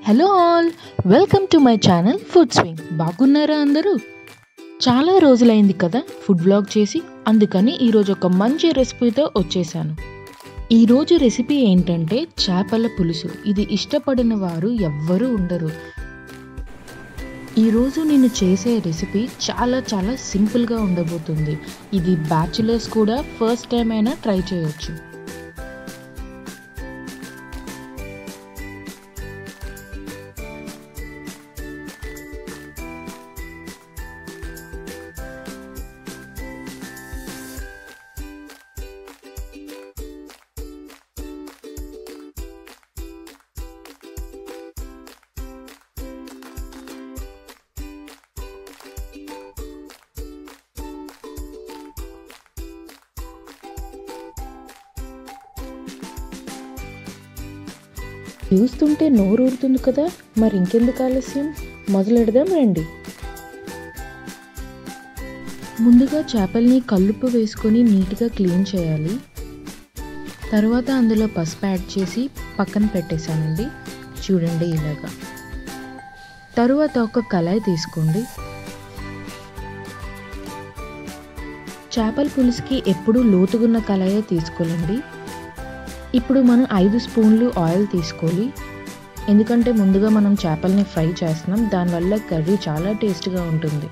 hello all welcome to my channel food swing బాగున్నారా అందరూ చాలా రోజులైంది కదా ఫుడ్ బ్లాగ్ చేసి అందుకని ఈరోజు ఒక మంచి రెసిపీతో వచ్చేసాను ఈరోజు రెసిపీ ఏంటంటే చేపల పులుసు ఇది ఇష్టపడిన వారు ఎవ్వరూ ఉండరు ఈరోజు నేను చేసే రెసిపీ చాలా చాలా సింపుల్గా ఉండబోతుంది ఇది బ్యాచులర్స్ కూడా ఫస్ట్ టైం అయినా ట్రై చేయొచ్చు చూస్తుంటే నోరు ఊరుతుంది కదా మరి ఇంకెందుకు ఆలస్యం మొదలెడదాం రండి ముందుగా చేపల్ని కల్లుప్పు వేసుకొని నీట్గా క్లీన్ చేయాలి తర్వాత అందులో పసుపు యాడ్ చేసి పక్కన పెట్టేశానండి చూడండి ఇలాగా తరువాత ఒక కళాయి తీసుకోండి చేపల పులుసుకి ఎప్పుడూ లోతుగున్న కళాయే తీసుకోవాలండి ఇప్పుడు మనం ఐదు స్పూన్లు ఆయిల్ తీసుకోవాలి ఎందుకంటే ముందుగా మనం చేపల్ని ఫ్రై చేస్తున్నాం దానివల్ల కర్రీ చాలా టేస్ట్గా ఉంటుంది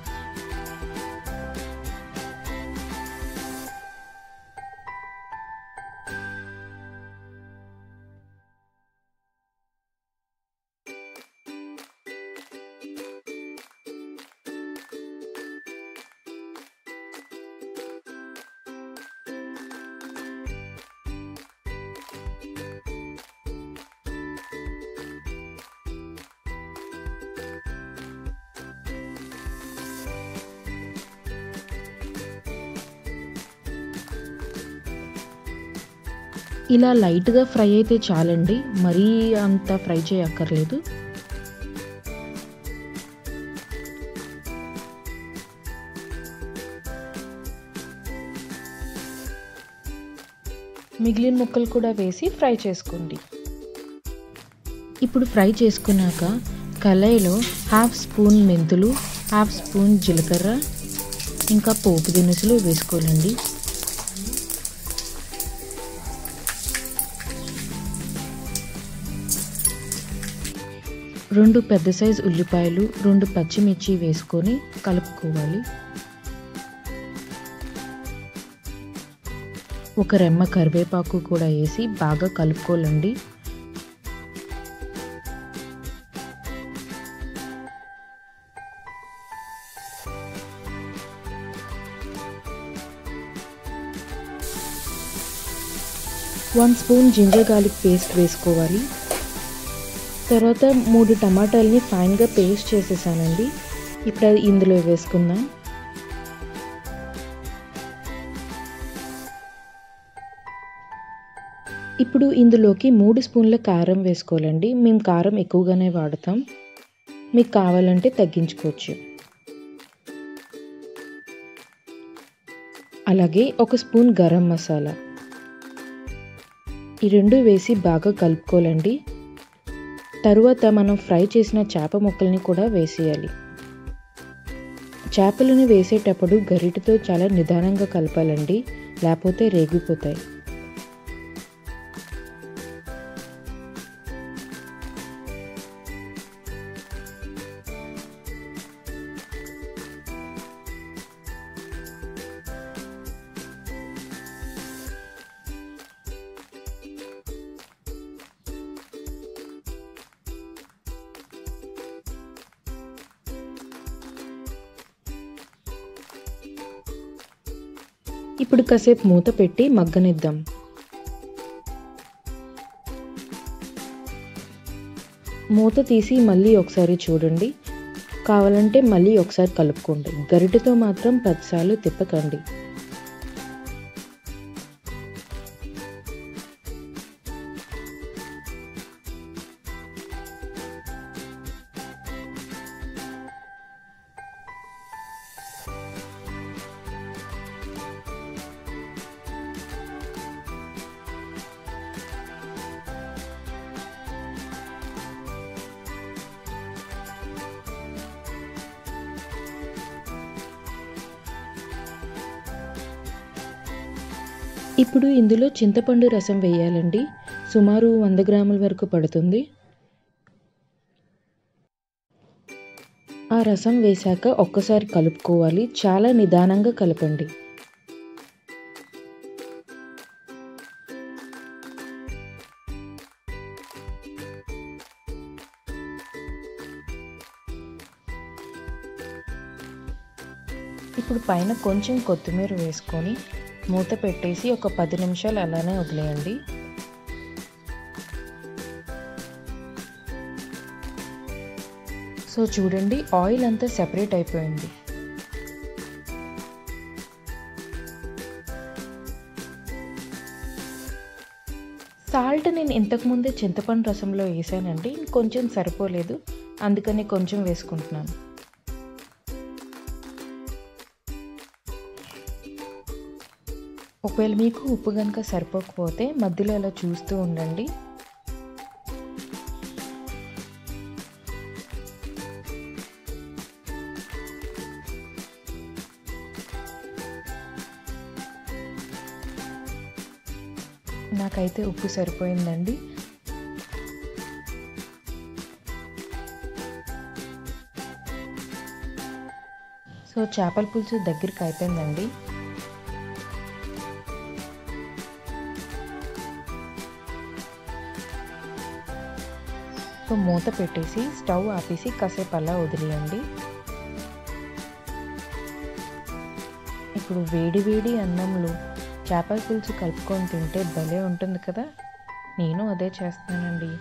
ఇలా లైట్గా ఫ్రై అయితే చాలండి మరీ అంత ఫ్రై చేయక్కర్లేదు మిగిలిన ముక్కలు కూడా వేసి ఫ్రై చేసుకోండి ఇప్పుడు ఫ్రై చేసుకున్నాక కళాయిలో హాఫ్ స్పూన్ మెంతులు హాఫ్ స్పూన్ జీలకర్ర ఇంకా పోపు దినుసులు వేసుకోవాలండి రెండు పెద్ద సైజు ఉల్లిపాయలు రెండు పచ్చిమిర్చి వేసుకొని కలుపుకోవాలి ఒక రెమ్మ కరివేపాకు కూడా వేసి బాగా కలుపుకోవాలండి one spoon ginger garlic paste వేసుకోవాలి తర్వాత మూడు టమాటాలని ఫైన్గా పేస్ట్ చేసేసానండి ఇప్పుడు అది ఇందులో వేసుకుందాం ఇప్పుడు ఇందులోకి మూడు స్పూన్ల కారం వేసుకోవాలండి మేము కారం ఎక్కువగానే వాడతాం మీకు కావాలంటే తగ్గించుకోవచ్చు అలాగే ఒక స్పూన్ గరం మసాలా ఈ రెండు వేసి బాగా కలుపుకోవాలండి తరువాత మనం ఫ్రై చేసిన చేప ముక్కల్ని కూడా వేసేయాలి చేపలను వేసేటప్పుడు గరిటతో చాలా నిదానంగా కలపాలండి లేకపోతే రేగిపోతాయి ఇప్పుడు కాసేపు మూత పెట్టి మగ్గనిద్దాం మూత తీసి మళ్ళీ ఒకసారి చూడండి కావాలంటే మళ్ళీ ఒకసారి కలుపుకోండి గరిటెతో మాత్రం పదిసార్లు తిప్పకండి ఇప్పుడు ఇందులో చింతపండు రసం వేయాలండి సుమారు వంద గ్రాముల వరకు పడుతుంది ఆ రసం వేశాక ఒక్కసారి కలుపుకోవాలి చాలా నిదానంగా కలపండి ఇప్పుడు పైన కొంచెం కొత్తిమీర వేసుకొని మూత పెట్టేసి ఒక పది నిమిషాలు అలానే వదిలేయండి సో చూడండి ఆయిల్ అంతా సెపరేట్ అయిపోయింది సాల్ట్ నేను ఇంతకుముందే చింతపండు రసంలో వేసానండి కొంచెం సరిపోలేదు అందుకని కొంచెం వేసుకుంటున్నాను ఒకవేళ మీకు ఉప్పు కనుక సరిపోకపోతే మధ్యలో అలా చూస్తూ ఉండండి నాకైతే ఉప్పు సరిపోయిందండి సో చేపల పులుసు దగ్గరికి అయిపోయిందండి సో మూత పెట్టేసి స్టవ్ ఆపేసి కాసేపు అలా వదిలేయండి ఇప్పుడు వేడి వేడి అన్నంలో చేపల పులుసు కలుపుకొని తింటే భలే ఉంటుంది కదా నేను అదే చేస్తానండి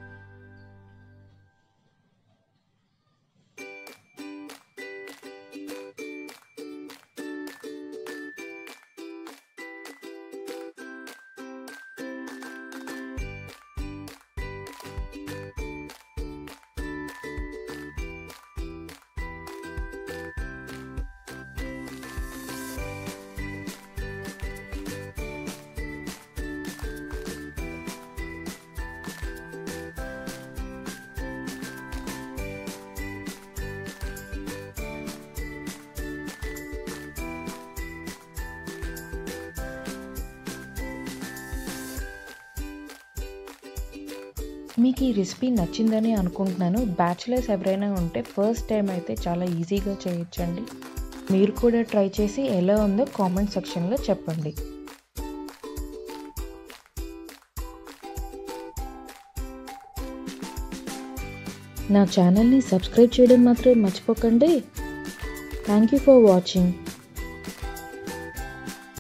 మీకు ఈ రెసిపీ నచ్చిందని అనుకుంటున్నాను బ్యాచిలర్స్ ఎవరైనా ఉంటే ఫస్ట్ టైం అయితే చాలా ఈజీగా చేయొచ్చండి మీరు కూడా ట్రై చేసి ఎలా ఉందో కామెంట్ సెక్షన్లో చెప్పండి నా ఛానల్ని సబ్స్క్రైబ్ చేయడం మాత్రం మర్చిపోకండి థ్యాంక్ యూ ఫర్ వాచింగ్